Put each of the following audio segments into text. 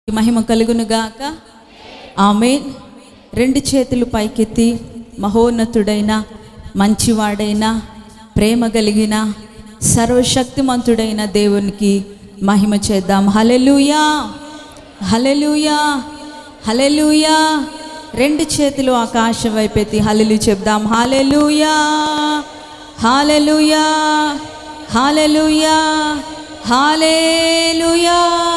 మహిమ కలుగునుగాక ఆమె రెండు చేతులు పైకెత్తి మహోన్నతుడైన మంచివాడైన ప్రేమ కలిగిన సర్వశక్తిమంతుడైన దేవునికి మహిమ చేద్దాం హలెలుయా హలెలుయా హలెలుయా రెండు చేతులు ఆకాశం వైపెత్తి హలెలు చెప్దాం హాలెలుయా హాలెలుయా హాలెలుయా హాలేలుయా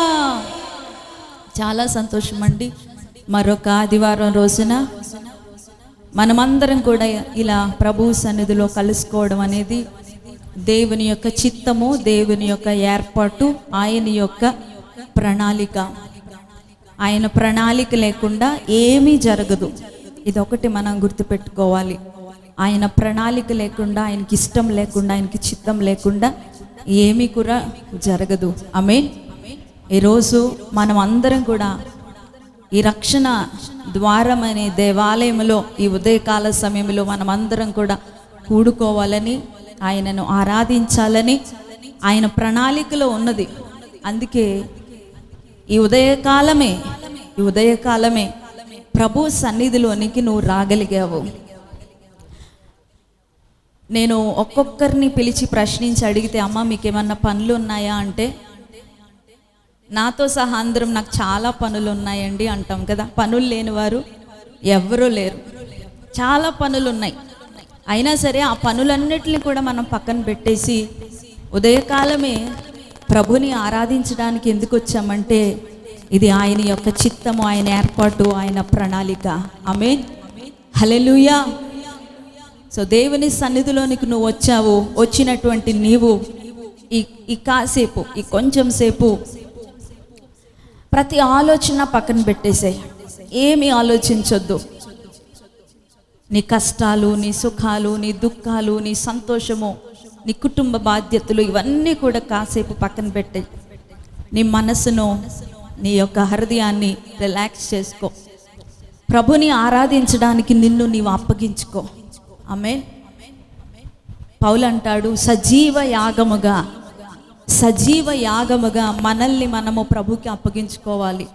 చాలా సంతోషం అండి మరొక ఆదివారం రోజున మనమందరం కూడా ఇలా ప్రభు సన్నిధిలో కలుసుకోవడం అనేది దేవుని యొక్క చిత్తము దేవుని యొక్క ఏర్పాటు ఆయన యొక్క ప్రణాళిక ఆయన ప్రణాళిక లేకుండా ఏమీ జరగదు ఇదొకటి మనం గుర్తుపెట్టుకోవాలి ఆయన ప్రణాళిక లేకుండా ఆయనకి ఇష్టం లేకుండా ఆయనకి చిత్తం లేకుండా ఏమీ కూడా జరగదు ఆమె ఈరోజు మనం అందరం కూడా ఈ రక్షణ ద్వారం అనే దేవాలయంలో ఈ ఉదయకాల సమయంలో మనం అందరం కూడా కూడుకోవాలని ఆయనను ఆరాధించాలని ఆయన ప్రణాళికలో ఉన్నది అందుకే ఈ ఉదయకాలమే ఈ ఉదయకాలమే ప్రభు సన్నిధిలోనికి నువ్వు రాగలిగావు నేను ఒక్కొక్కరిని పిలిచి ప్రశ్నించి అడిగితే అమ్మ మీకు ఏమన్నా పనులు ఉన్నాయా అంటే నాతో సహా అందరం నాకు చాలా పనులు ఉన్నాయండి అంటాం కదా పనులు లేని వారు ఎవరూ లేరు చాలా పనులు ఉన్నాయి అయినా సరే ఆ పనులన్నిటిని కూడా మనం పక్కన పెట్టేసి ఉదయకాలమే ప్రభుని ఆరాధించడానికి ఎందుకు వచ్చామంటే ఇది ఆయన యొక్క చిత్తము ఆయన ఏర్పాటు ఆయన ప్రణాళిక ఆమె హలెలుయా సో దేవుని సన్నిధిలోనికి నువ్వు వచ్చావు వచ్చినటువంటి నీవు ఈ ఈ కాసేపు ఈ కొంచెం సేపు ప్రతి ఆలోచన పక్కన పెట్టేసాయి ఏమి ఆలోచించొద్దు నీ కష్టాలు నీ సుఖాలు నీ దుఃఖాలు నీ సంతోషము నీ కుటుంబ బాధ్యతలు ఇవన్నీ కూడా కాసేపు పక్కన పెట్టే నీ మనసును నీ యొక్క హృదయాన్ని రిలాక్స్ చేసుకో ప్రభుని ఆరాధించడానికి నిన్ను నీవు అప్పగించుకో ఆమె పౌలు అంటాడు సజీవ యాగముగా సజీవ యాగముగా మనల్ని మనము ప్రభుకి అప్పగించుకోవాలి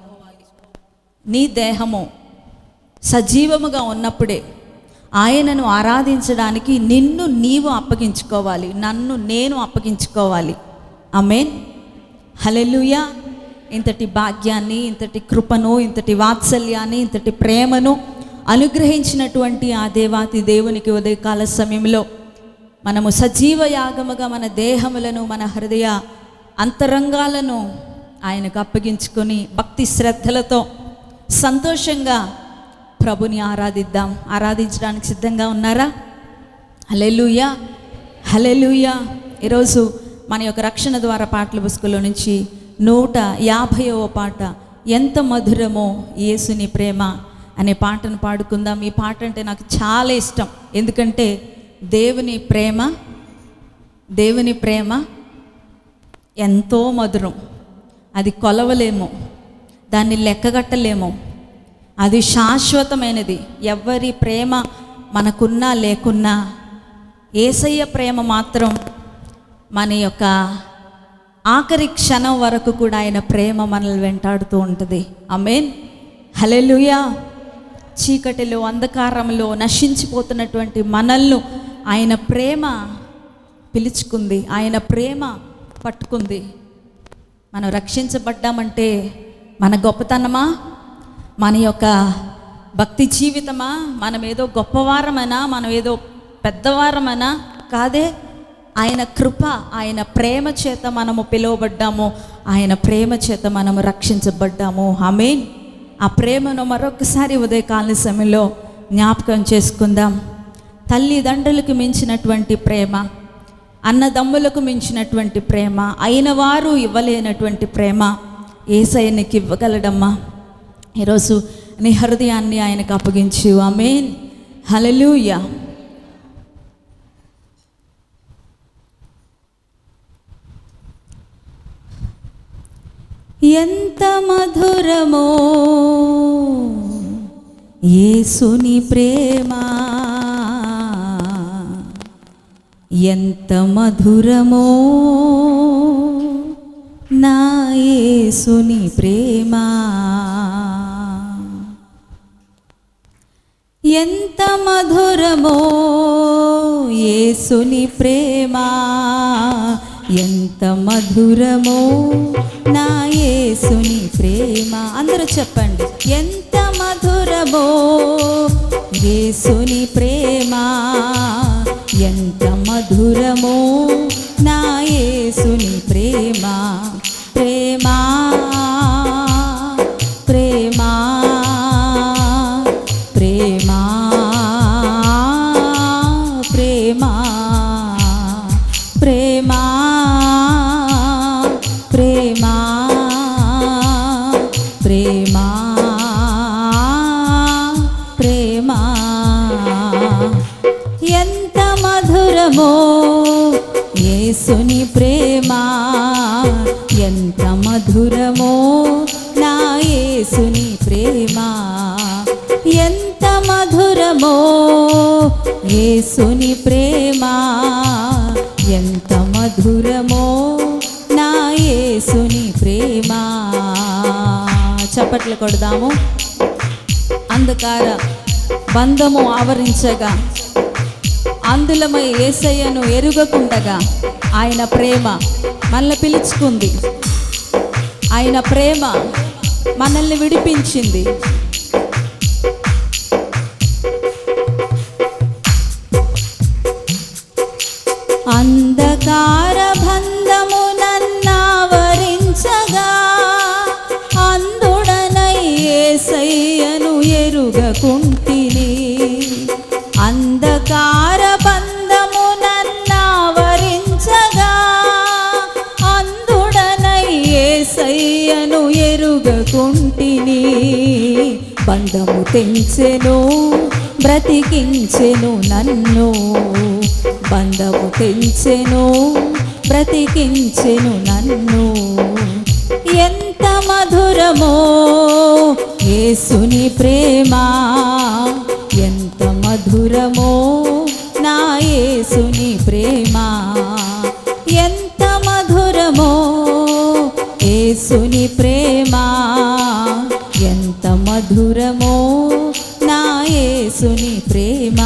నీ దేహము సజీవముగా ఉన్నప్పుడే ఆయనను ఆరాధించడానికి నిన్ను నీవు అప్పగించుకోవాలి నన్ను నేను అప్పగించుకోవాలి ఆమెన్ హలెలుయా ఇంతటి భాగ్యాన్ని ఇంతటి కృపను ఇంతటి వాత్సల్యాన్ని ఇంతటి ప్రేమను అనుగ్రహించినటువంటి ఆ దేవాతి దేవునికి ఉదయకాల సమయంలో మనము సజీవ యాగముగా మన దేహములను మన హృదయ అంతరంగాలను ఆయనకు అప్పగించుకొని భక్తి శ్రద్ధలతో సంతోషంగా ప్రభుని ఆరాధిద్దాం ఆరాధించడానికి సిద్ధంగా ఉన్నారా హలెలుయా హలెలుయా ఈరోజు మన యొక్క రక్షణ ద్వారా పాటల పుస్తకంలో నుంచి నూట యాభైవ పాట ఎంత మధురమో యేసుని ప్రేమ అనే పాటను పాడుకుందాం ఈ పాట అంటే నాకు చాలా ఇష్టం ఎందుకంటే దేవుని ప్రేమ దేవుని ప్రేమ ఎంతో మధురం అది కొలవలేము దాన్ని లెక్కగట్టలేము అది శాశ్వతమైనది ఎవరి ప్రేమ మనకున్నా లేకున్నా ఏసయ్య ప్రేమ మాత్రం మన యొక్క ఆఖరి క్షణం వరకు కూడా ఆయన ప్రేమ మనల్ని వెంటాడుతూ ఉంటుంది అమేన్ హలెలుయా చీకటిలో అంధకారంలో నశించిపోతున్నటువంటి మనల్ని ఆయన ప్రేమ పిలుచుకుంది ఆయన ప్రేమ పట్టుకుంది మనం రక్షించబడ్డామంటే మన గొప్పతనమా మన యొక్క భక్తి జీవితమా మనం ఏదో గొప్పవారమనా మనం ఏదో పెద్దవారమనా కాదే ఆయన కృప ఆయన ప్రేమ చేత మనము పిలువబడ్డాము ఆయన ప్రేమ చేత మనము రక్షించబడ్డాము ఆమెన్ ఆ ప్రేమను మరొకసారి ఉదయకాల సమయంలో జ్ఞాపకం చేసుకుందాం తల్లిదండ్రులకు మించినటువంటి ప్రేమ అన్నదమ్ములకు మించినటువంటి ప్రేమ అయిన వారు ఇవ్వలేనటువంటి ప్రేమ ఏసయ్యనికి ఇవ్వగలడమ్మా ఈరోజు నీ హృదయాన్ని ఆయనకు అప్పగించు ఆమెన్ హలలుయా ఎంత మధురమో యేసుని ప్రేమ ఎంత మధురమో నా యేసుని ప్రేమ ఎంత మధురమో యేసుని ప్రేమ ఎంత మధురమో నా యేసుని ప్రేమ అందరూ చెప్పండి ఎంత మధురమో యేసుని ప్రేమ ఎంత మధురమో నా యేసుని ప్రేమ ప్రేమ ప్రేమ ప్రేమ ప్రేమ ప్రేమ ప్రేమ ప్రేమ ప్రేమ ఎంత మధురమో యేసుని ప్రేమ ఎంత మధురమో నా యేసుని ప్రేమ ఎంత మధురమో యేసుని ప్రేమ ఎంత మధురమో నా యేసుని ప్రేమ చప్పట్లు కొడదాము అంధకార బంధము ఆవరించగా అందులమై ఏసయ్యను ఎరుగకుండగా ఆయన ప్రేమ మనల్ని పిలుచుకుంది ఆయన ప్రేమ మనల్ని విడిపించింది అంధకార బంధము నన్నావరించగా అందుడనై ఏసయ్యను ఎరుగకుంటిని అంధకార బంధము నన్నావరించగా అందుడనై ఏసయ్యను ఎరుగకుంటిని బంధము తెంచెను బ్రతికించెను నన్ను బంధము తెంచెను బ్రతికించెను నన్ను ఎంత మధురమో యేసుని ప్రేమ ఎంత మధురమో నా యేసుని ప్రేమ ఎంత మధురమో యేసుని ప్రేమ ఎంత మధురమో నా యేసుని ప్రేమ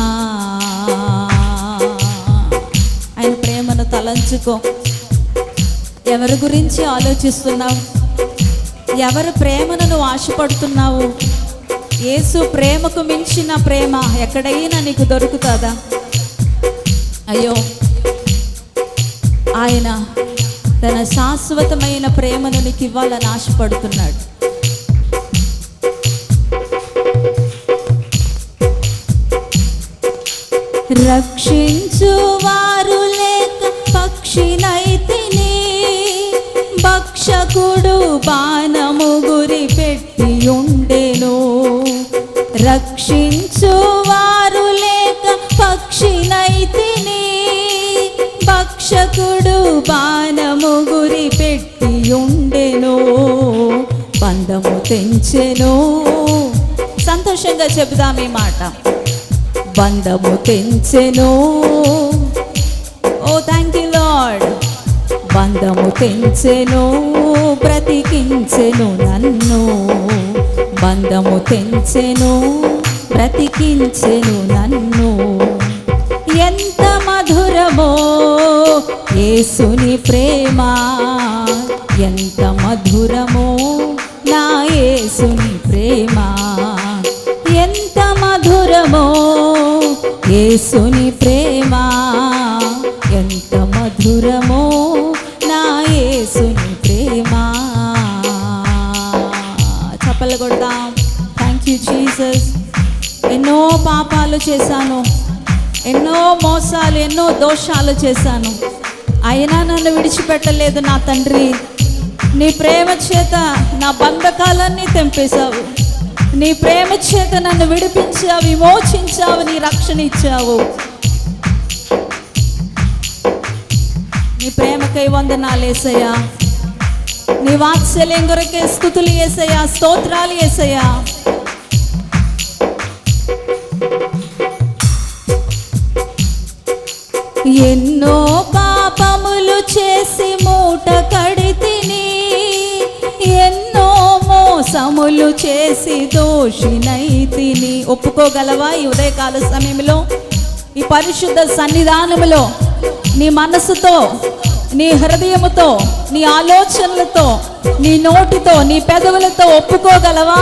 ఆయన ప్రేమను తలంచుకో ఎవరి గురించి ఆలోచిస్తున్నావు ఎవరి ప్రేమను నువ్వు ఆశపడుతున్నావు యేసు ప్రేమకు మించిన ప్రేమ ఎక్కడైనా నీకు దొరుకుతుందా అయ్యో ఆయన తన శాశ్వతమైన ప్రేమను నీకు ఇవ్వాలని ఆశపడుతున్నాడు రక్షించు వారు లేక పక్షినైతిని భక్షకుడు బాణము గురి పెట్టి ఉండెను రక్షించు వారు లేక పక్షినైతిని భక్షకుడు బాణము గురి పెట్టి ఉండెను బంధము తెంచెను సంతోషంగా చెబుదాం ఈ మాట బంధము తెంచెను ఓ థ్యాంక్ యూ లార్డ్ బంధము తెంచెను బ్రతికించెను నన్ను బంధము తెంచెను బ్రతికించెను నన్ను ఎంత మధురమో యేసుని ప్రేమ ఎంత మధురమో నా యేసుని ప్రేమ ఎంత మధురమో యేసుని ప్రేమ ఎంత మధురమో నా యేసుని ప్రేమ చప్పలు కొడదాం థ్యాంక్ యూ జీసస్ ఎన్నో పాపాలు చేశాను ఎన్నో మోసాలు ఎన్నో దోషాలు చేశాను అయినా నన్ను విడిచిపెట్టలేదు నా తండ్రి నీ ప్రేమ చేత నా బంధకాలన్నీ తెంపేశావు నీ ప్రేమ చేత నన్ను విడిపించావు విమోచించావు నీ రక్షణ ఇచ్చావు నీ ప్రేమకై వందనాలు ఏసయ్యా నీ వాత్సల్యం కొరకే స్థుతులు ఏసయ్యా స్తోత్రాలు ఏసయ్యా ఎన్నో పాప పాపములు చేసి మూట కడితిని ఎన్నో మోసములు చేసి దోషినైతిని ఒప్పుకోగలవా ఈ ఉదయకాల సమయంలో ఈ పరిశుద్ధ సన్నిధానములో నీ మనసుతో నీ హృదయముతో నీ ఆలోచనలతో నీ నోటితో నీ పెదవులతో ఒప్పుకోగలవా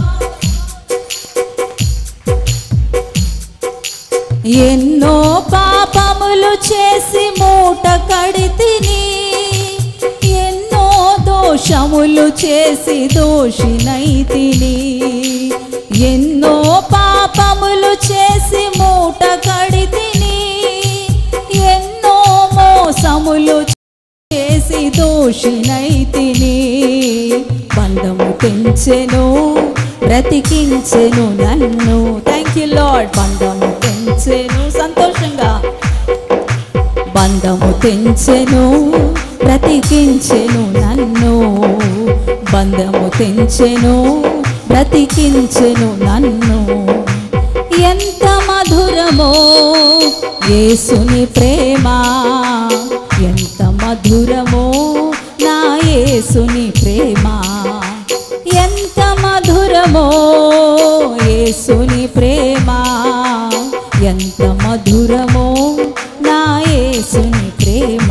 ఎన్నో పాపములు చేసి మూట కడితిని ఎన్నో దోషములు చేసి దోషినైతిని ఎన్నో పాపములు చేసి మూట కడితిని ఎన్నో మోసములు చేసి దోషినైతిని బంధము పెంచెను బ్రతికించెను నన్ను థ్యాంక్ యూ లార్డ్ బంధము పెంచెను సంతోషంగా బంధము తెంచెను బ్రతికించెను నన్ను బంధము తెంచెను బ్రతికించెను నన్ను ఎంత మధురమో యేసుని ప్రేమ ఎంత మధురమో నా యేసుని ప్రేమ ఎంత మధురమో యేసుని ప్రేమ ఎంత మధురమో నా యేసుని ప్రేమ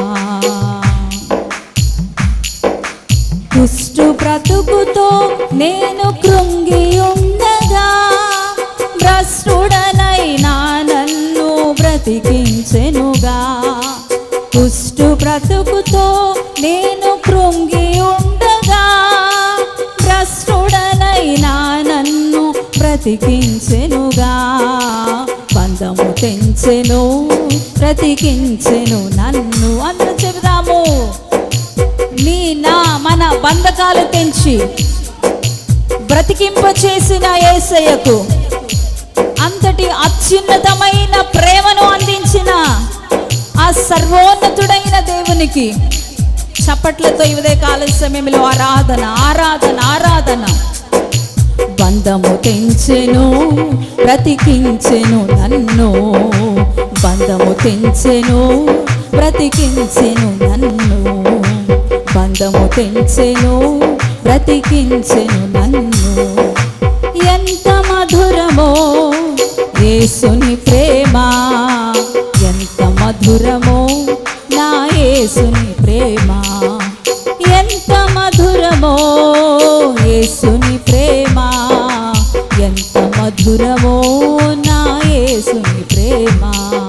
కుష్టు బ్రతుకుతో నేను కృంగి ఉండగా భ్రష్టుడనైనా నన్ను బ్రతికించెనుగా కుష్టు బ్రతుకుతో నేను కృంగి ఉండగా భ్రష్టుడనైనా నన్ను బ్రతికించెనుగా బంధము తెంచెను బ్రతికించెను నన్ను అందరూ చెబుదాము నీ నా మన బంధకాలు తెంచి బ్రతికింప చేసిన ఏసయ్యకు అంతటి అత్యున్నతమైన ప్రేమను అందించిన ఆ సర్వోన్నతుడైన దేవునికి చప్పట్లతో ఇవదే కాల సమయంలో ఆరాధన ఆరాధన ఆరాధన బంధము తెంచెను బ్రతికించెను నన్ను బంధము తెంచెను బ్రతికించెను నన్ను బంధము తెంచెను బ్రతికించెను నన్ను ఎంత మధురమో యేసుని ప్రేమ ఎంత మధురమో నా యేసుని ప్రేమ ఎంత మధురమో యేసుని ప్రేమ ఎంత మధురమో నా యేసుని ప్రేమ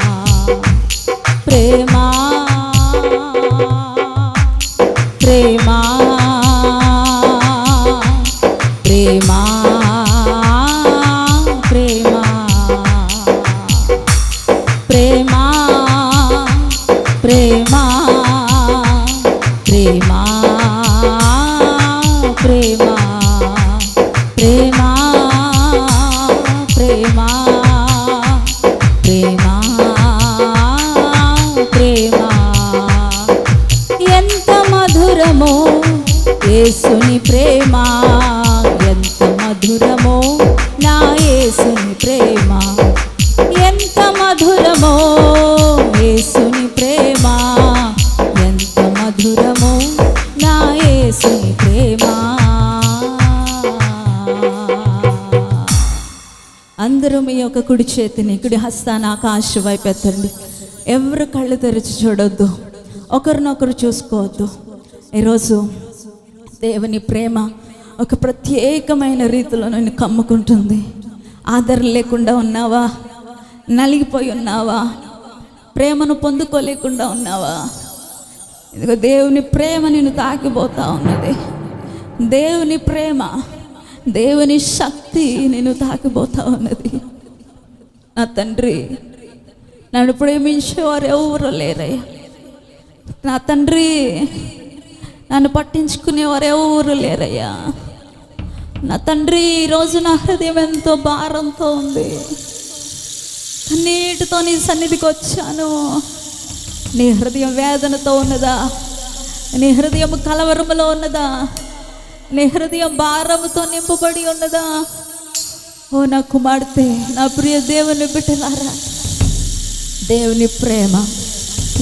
ప్రేమ ప్రేమ ప్రేమ ప్రేమ ప్రేమ ప్రేమ ప్రేమ ప్రేమ ప్రేమ ప్రేమ ప్రేమ ప్రేమ ఎంత మధురమో యేసుని ప్రేమ ఎంత మధురమో నా యేసుని ప్రేమ ఎంత మధురమో యేసుని ప్రేమ ఎంత మధురమో నా యేసుని ప్రేమ అందరూ మీ యొక్క కుడి చేతిని కుడి హస్తాన్ని ఆకాశ వైపు ఎత్తండి ఎవరు కళ్ళు తెరిచి చూడొద్దు ఒకరినొకరు చూసుకోవద్దు ఈరోజు దేవుని ప్రేమ ఒక ప్రత్యేకమైన రీతిలో నేను కమ్ముకుంటుంది ఆదరణ లేకుండా ఉన్నావా నలిగిపోయి ఉన్నావా ప్రేమను పొందుకోలేకుండా ఉన్నావా ఇదిగో దేవుని ప్రేమ నేను తాకిపోతా ఉన్నది దేవుని ప్రేమ దేవుని శక్తి నేను తాకిపోతా ఉన్నది నా తండ్రి నన్ను ప్రేమించేవారు ఎవరు లేరయ్యా నా తండ్రి నన్ను పట్టించుకునేవారు ఎవరు లేరయ్యా నా తండ్రి ఈరోజు నా హృదయం ఎంతో భారంతో ఉంది కన్నీటితో నీ సన్నిధికి వచ్చాను నీ హృదయం వేదనతో ఉన్నదా నీ హృదయం కలవరములో ఉన్నదా నీ హృదయం భారముతో నింపబడి ఉన్నదా ఓ నా కుమార్తె నా ప్రియ దేవుని బిడ్డలారా దేవుని ప్రేమ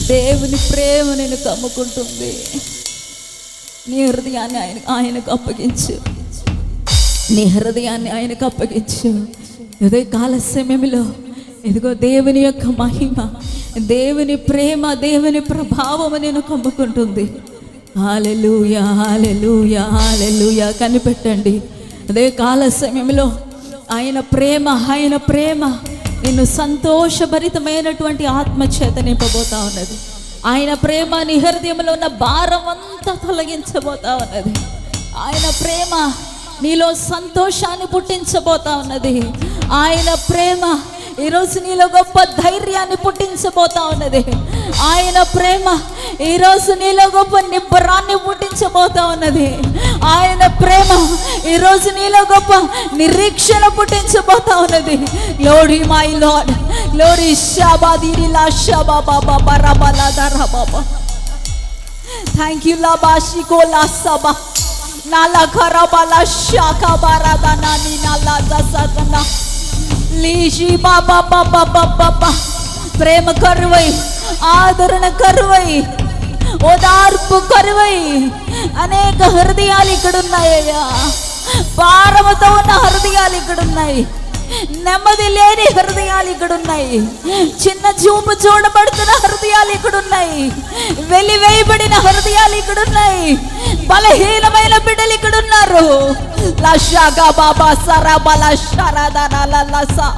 దేవుని ప్రేమ నేను కమ్ముకుంటుంది నీ హృదయాన్ని ఆయన ఆయనకు అప్పగించు నీ హృదయాన్ని ఆయనకు అప్పగించు ఇదే కాల సమయంలో ఇదిగో దేవుని యొక్క మహిమ దేవుని ప్రేమ దేవుని ప్రభావం నేను కమ్ముకుంటుంది హాలెలూయా హాలెలూయా హాలెలూయా కనిపెట్టండి అదే కాల సమయంలో ఆయన ప్రేమ ఆయన ప్రేమ నిన్ను సంతోషభరితమైనటువంటి ఆత్మచేత నింపబోతా ఉన్నది ఆయన ప్రేమ నీ హృదయంలో ఉన్న భారం అంతా తొలగించబోతా ఉన్నది ఆయన ప్రేమ నీలో సంతోషాన్ని పుట్టించబోతా ఉన్నది ఆయన ప్రేమ ఈరోజు నీలో గొప్ప ధైర్యాన్ని పుట్టించబోతా ఉన్నది ఆయన ప్రేమ ఈరోజు నీలో గొప్ప నిబ్బరాన్ని పుట్టించబోతా ఉన్నది ఆయన ప్రేమ ఈరోజు నీలో గొప్ప నిరీక్షణ పుట్టించబోతా ఉన్నది లోడి మై లాడ్ లోడి షాబాదిరిలా షాబా బాబా బరాబాలా దరా బాబా థ్యాంక్ యూ లాబా షికోలా సబా నాలా ఖరాబాలా షాకా బారాదా నాని నాలా దసకనా లీజీ బాబా బాబా బాబా బా ప్రేమ కరువై ఆదరణ కరువై ఓదార్పు కరువై అనేక హృదయాలు ఇక్కడ ఉన్నాయ్యా భారముతో ఉన్న హృదయాలు ఇక్కడ ఉన్నాయి నెమ్మది లేని హృదయాలు ఇక్కడ ఉన్నాయి చిన్న చూపు చూడబడుతున్న హృదయాలు ఇక్కడ ఉన్నాయి వెలివేయబడిన హృదయాలు ఇక్కడ ఉన్నాయి బలహీనమైన బిడ్డలు ఇక్కడ ఉన్నారు లషాగా బాబా సరా బల షరాదా లసా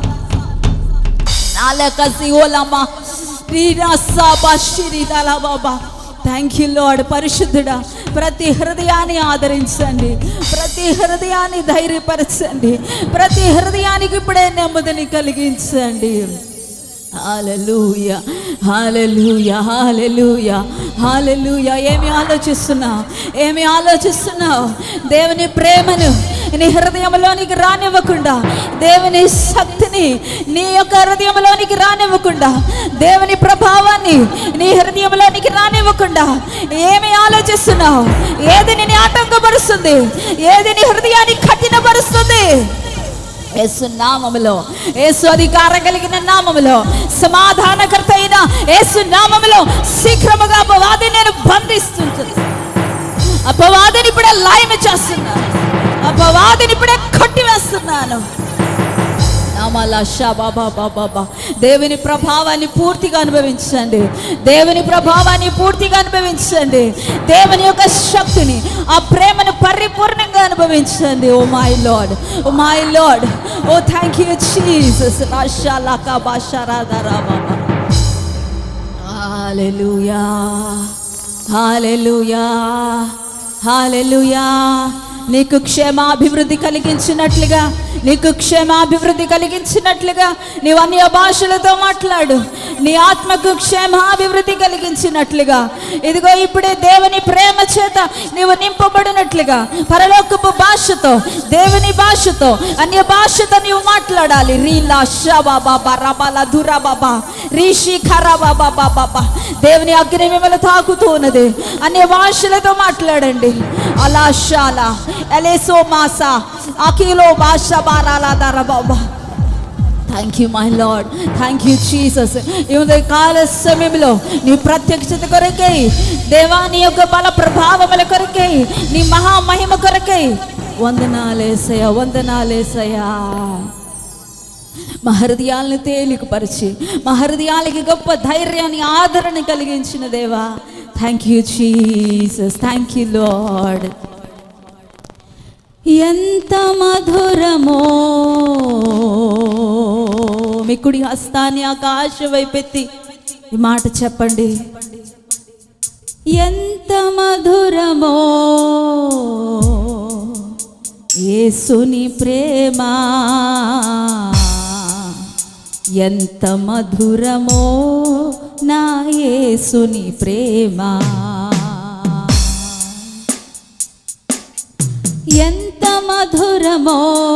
నాలకసి ఓలమ్మా రీరాసాబా షిరిదల బాబా థ్యాంక్ యూ లార్డ్ పరిశుద్ధుడా ప్రతి హృదయాన్ని ఆదరించండి ప్రతి హృదయాన్ని ధైర్యపరచండి ప్రతి హృదయానికి ఇప్పుడే నెమ్మదిని కలిగించండి హాలెలూయ హాలెలూయ హాలెలూయ హాలెలూయ ఏమి ఆలోచిస్తున్నావు ఏమి ఆలోచిస్తున్నావు దేవుని ప్రేమను నీ హృదయంలోనికి రానివ్వకుండా దేవుని శక్తిని నీ యొక్క హృదయంలోనికి రానివ్వకుండా దేవుని ప్రభావాన్ని నీ హృదయంలోనికి రానివ్వకుండా ఏమి ఆలోచిస్తున్నావు ఏది నిన్ను ఆటంకపరుస్తుంది ఏది నీ హృదయాన్ని కఠినపరుస్తుంది యేసు నామములో యేసు అధికారం కలిగిన నామములో సమాధానకర్త అయిన యేసు నామములో శీఘ్రముగా అపవాదిని నేను బంధిస్తుంటుంది అపవాదిని ఇప్పుడే లాయమ చేస్తున్నాను అపవాదిని ఇప్పుడే కొట్టివేస్తున్నాను నామాల షా బాబా బాబా బా దేవుని ప్రభావాన్ని పూర్తిగా అనుభవించండి దేవుని ప్రభావాన్ని పూర్తిగా అనుభవించండి దేవుని యొక్క శక్తిని ఆ ప్రేమను పరిపూర్ణంగా అనుభవించండి oh my lord oh my lord oh thank you Jesus రాషా లాకా బాషా రాధా రా బాబా హాలెలూయా హాలెలూయా హాలెలూయా నీకు క్షేమాభివృద్ధి కలిగించినట్లుగా నీకు క్షేమాభివృద్ధి కలిగించినట్లుగా నీవు అన్య భాషలతో మాట్లాడు నీ ఆత్మకు క్షేమాభివృద్ధి కలిగించినట్లుగా ఇదిగో ఇప్పుడే దేవుని ప్రేమ చేత నీవు నింపబడినట్లుగా పరలోకపు భాషతో దేవుని భాషతో అన్య భాషతో నీవు మాట్లాడాలి రీలా షబా బాబా రబాల దురా బాబా రీషి ఖరా బాబా బాబా దేవుని అగ్ని మిమ్మల్ని తాకుతూ ఉన్నది అన్య భాషలతో మాట్లాడండి అలా షాలా ఎలేసో మాసా అఖిలో భాష బారాలా దర బాబా thank you my lord thank you Jesus ఈ ఉదయ కాల సమయంలో నీ ప్రత్యక్షత కొరకై దేవా నీ యొక్క బల ప్రభావముల కొరకై నీ మహామహిమ కొరకై వందనాలేసయ్యా వందనాలేసయ్యా మా హృదయాలను తేలికపరిచి మా హృదయాలకి గొప్ప ధైర్యాన్ని ఆదరణ కలిగించిన దేవా thank you Jesus thank you lord ఎంత మధురమో మీ కుడి హస్తాన్ని ఆకాశ వైపెత్తి ఈ మాట చెప్పండి ఎంత మధురమో యేసుని ప్రేమ ఎంత మధురమో నా యేసుని ప్రేమ ఎంత మధురమో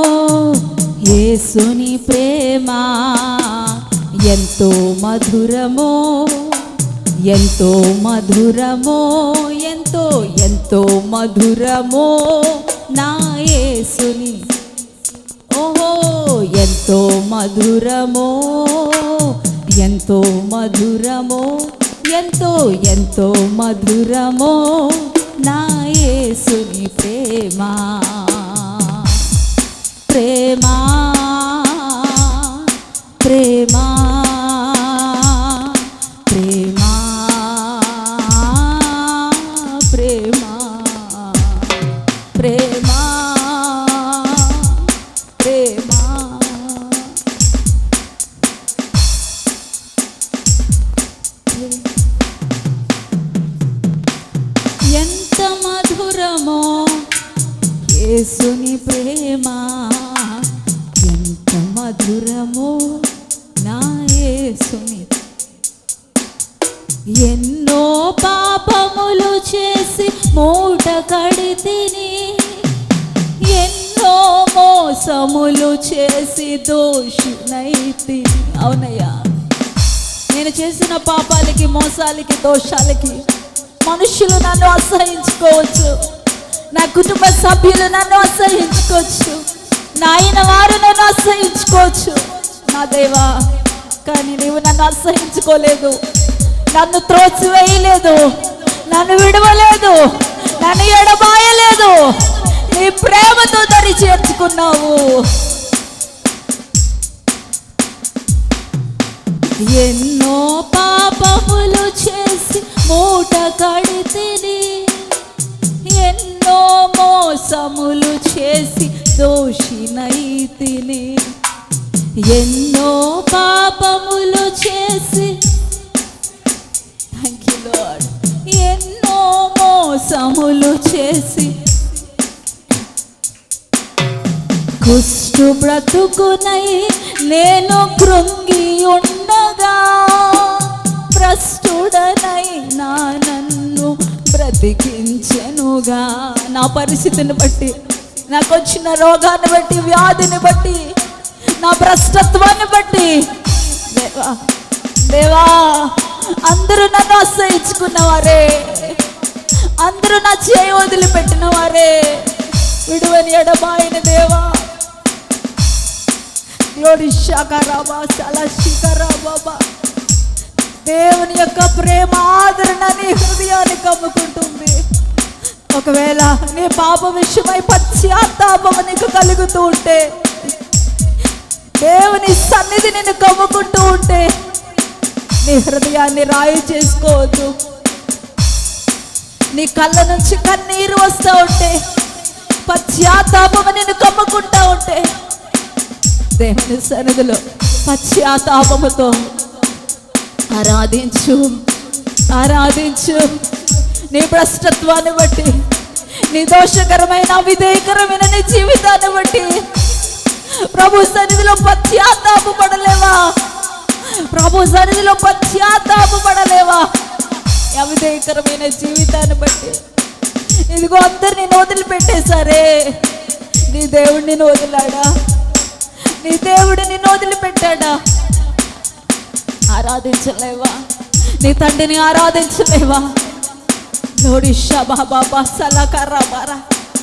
యేసుని ప్రేమ ఎంతో మధురమో ఎంతో మధురమో ఎంతో ఎంతో మధురమో నా యేసుని ఓహో ఎంతో మధురమో ఎంతో మధురమో ఎంతో ఎంతో మధురమో నా యేసుని ప్రేమ ప్రేమ ప్రేమ ప్రేమ ప్రేమ ప్రేమ ప్రేమ ఎంత మధురమో యేసుని ప్రేమ ఎంత మధురమో నా యేసుని ఎన్నో పాపములు చేసి మూట కడితిని ఎన్నో మోసములు చేసి దోషునైతి అవునయ్యా నేను చేసిన పాపాలకి మోసాలకి దోషాలకి మనుషులు నన్ను అసహించుకోవచ్చు నా కుటుంబ సభ్యులు నన్ను అసహించుకోవచ్చు నా అయిన వారు నన్ను అసహించుకోవచ్చు నా దేవా కానీ నీవు నన్ను అసహించుకోలేదు నన్ను త్రోసివేయలేదు నన్ను విడవలేదు నన్ను ఎడబాయలేదు నీ ప్రేమతో దరి చేర్చుకున్నావు ఎన్నో పాపములు చేసి మూట కడితిని ఎన్నో మోసములు చేసి దోషినైతిని ఎన్నో పాపములు చేసి థ్యాంక్ యూ లార్డ్ ఎన్నో మోసములు చేసి కుష్టు బ్రతుకునై నేను కృంగి ఉండగా భ్రష్టుడనై నా నన్ను బ్రతికించెనుగా నా పరిస్థితిని బట్టి నాకు వచ్చిన రోగాన్ని బట్టి వ్యాధిని బట్టి నా భ్రష్టత్వాన్ని బట్టి దేవా దేవా అందరూ నన్ను అసహించుకున్నవారే అందరూ నా చేయి వదిలిపెట్టిన వారే విడువని ఎడబాయిన దేవా గ్లోరీ శాఖరాబా చాలా బాబా దేవుని యొక్క ప్రేమ ఆదరణ నీ హృదయాన్ని కమ్ముకుంటుంది ఒకవేళ నీ పాప విషయమై పశ్చాత్తాపం నీకు కలుగుతూ ఉంటే దేవుని సన్నిధి నిన్ను కమ్ముకుంటూ ఉంటే నీ హృదయాన్ని రాయి చేసుకోవద్దు నీ కళ్ళ నుంచి కన్నీరు వస్తూ ఉంటే పశ్చాత్తాపం నిన్ను కమ్ముకుంటా ఉంటే దేవుని సన్నిధిలో పశ్చాత్తాపముతో ఆరాధించు ఆరాధించు నీ భ్రష్టత్వాన్ని బట్టి నీ దోషకరమైన విధేయకరమైన నీ జీవితాన్ని బట్టి ప్రభు సన్నిధిలో పశ్చాత్తాప పడలేవా ప్రభు సన్నిధిలో పశ్చాత్తాప పడలేవా అవిధేయకరమైన జీవితాన్ని బట్టి ఇదిగో అందరిని వదిలిపెట్టేశారే నీ దేవుడిని వదిలాడా నీ దేవుడు నిన్ను వదిలిపెట్టాడా ఆరాధించలేవా నీ తండ్రిని ఆరాధించలేవా లోడి షబా బాబా సలకర్రా బారా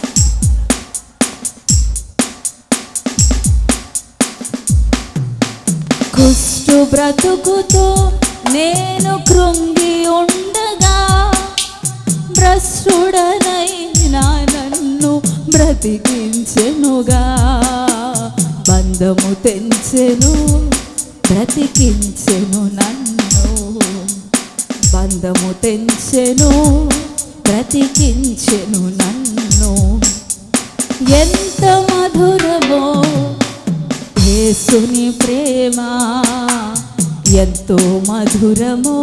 కుష్టు బ్రతుకుతో నేను కృంగి ఉండగా భ్రష్టుడనైనా నన్ను బ్రతికించెనుగా బంధము తెంచెను బ్రతికించెను నన్ను బంధము తెంచెను బ్రతికించెను నన్ను ఎంత మధురమో యేసుని ప్రేమ ఎంతో మధురమో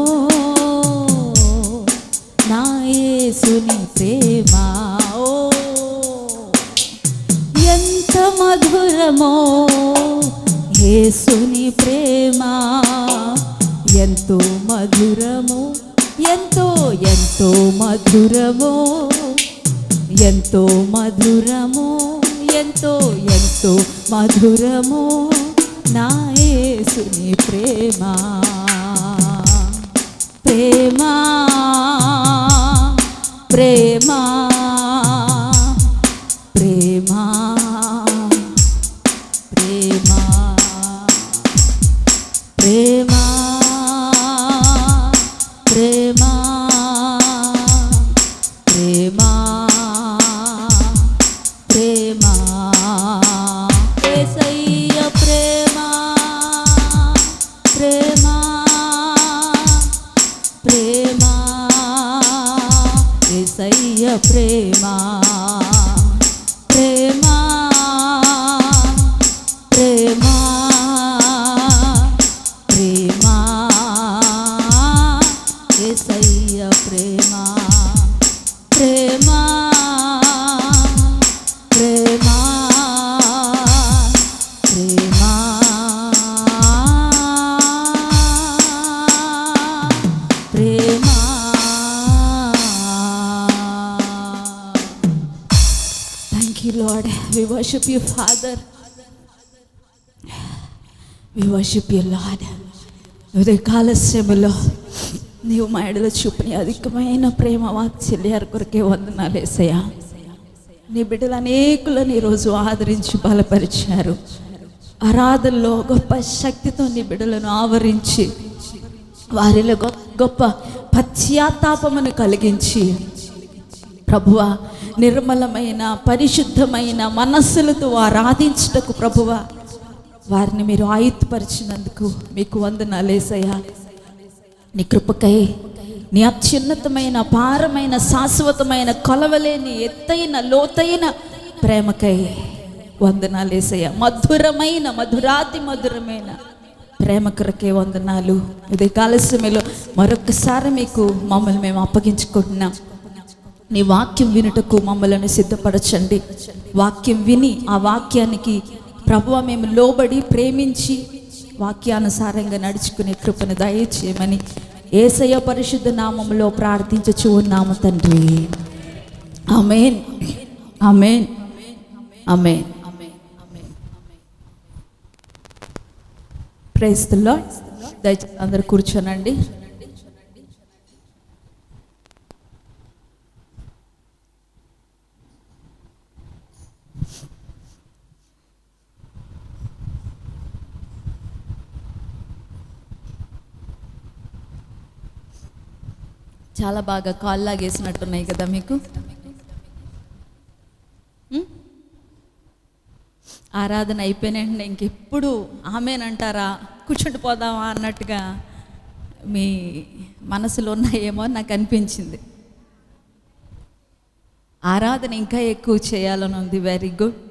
నా యేసుని ప్రేమ ఓ ఎంత మధురమో యేసుని ప్రేమ ఎంతో మధురమో ఎంతో ఎంతో మధురమో ఎంతో మధురమో ఎంతో ఎంతో మధురమో నా యేసుని ప్రేమ ప్రేమ ప్రేమ ప్రేమ ప్రేమ ప్రేమ ప్రేమ worship you father we worship you lord ఉదయ కాలస్యములో నీవు మా ఎడలో చూపిన అధికమైన ప్రేమ వాత్సల్యాల కొరకే వందనాలేసయ్యా నీ బిడ్డలు అనేకులను ఈరోజు ఆదరించి బలపరిచారు ఆరాధనలో గొప్ప శక్తితో నీ బిడ్డలను ఆవరించి వారిలో గొ- గొప్ప పశ్చాత్తాపమును కలిగించి ప్రభువ నిర్మలమైన పరిశుద్ధమైన మనస్సులతో ఆరాధించుటకు ప్రభువ వారిని మీరు ఆయుత్పరిచినందుకు మీకు వందనాలేసయ్యా నీ కృపకై నీ అత్యున్నతమైన అపారమైన శాశ్వతమైన కొలవలేని ఎత్తైన లోతైన ప్రేమకై వందనాలేసయ్య మధురమైన మధురాతి మధురమైన ప్రేమ కొరకే వందనాలు ఇది కాలస్యమేలో మరొకసారి మీకు మమ్మల్ని మేము అప్పగించుకుంటున్నాం నీ వాక్యం వినుటకు మమ్మలను సిద్ధపరచండి వాక్యం విని ఆ వాక్యానికి ప్రభువ మేము లోబడి ప్రేమించి వాక్యానుసారంగా నడుచుకునే కృపను దయచేయమని ఏసయ్య పరిశుద్ధ నామములో ప్రార్థించచ్చు ఉన్నాము తండ్రి అమేన్ అమేన్ అమేన్ ప్రైస్తుల్లో దయచేసి అందరు కూర్చోనండి చాలా బాగా కాల్ లాగేసినట్టున్నాయి కదా మీకు ఉం? ఆరాధన అయిపోయినంటే ఇంకెప్పుడు ఆమెనంటారా కూర్చుండి పోదామా అన్నట్టుగా మీ మనసులో ఉన్నాయేమో అని నాకు అనిపించింది ఆరాధన ఇంకా ఎక్కువ చేయాలని ఉంది వెరీ గుడ్